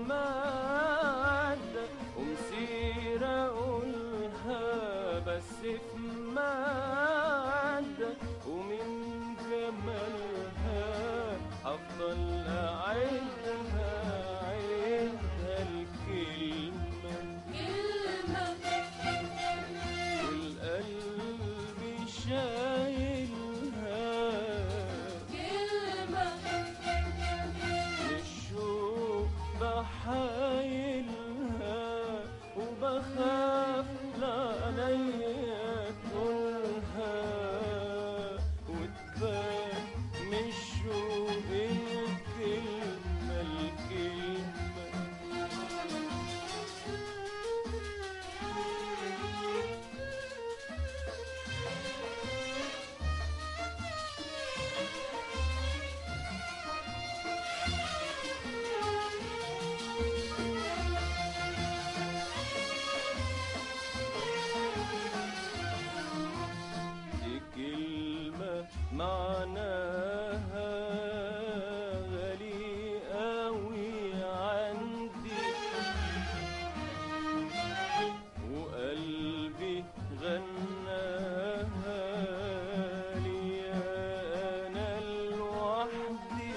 مادة ومسير أقولها بس في مادة ومن جمالها أفضل أعدها أعدها الكلمة والقلب شايلها الشوق بحايلها وبخاف لعليا تقولها وتبان من الشوق الكلمة الكلمة دي كلمة معناها غالي قوي عندي وقلبي غناها لي أنا لوحدي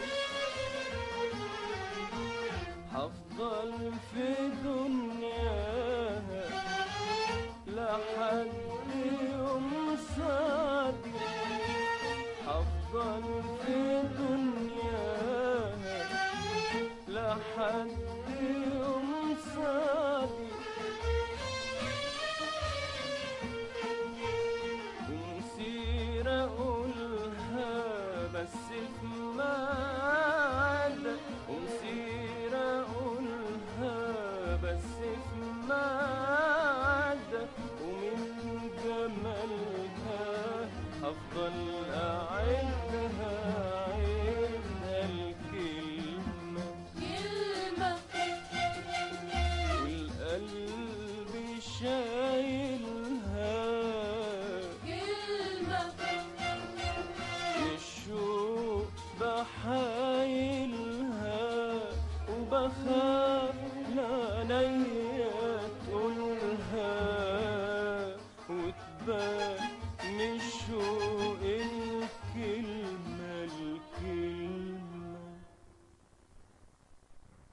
هفضل في دنياها لحد يوم صادي هفضل في دنياها لحد يوم صادي ومسير أقولها بس في مادة ومسير أقولها بس في مادة ومن جمالها أفضل أعدها أعدها الكلمة والقلب شايلها الشوق بحايلها وبخاف لعليا تقولها وتبان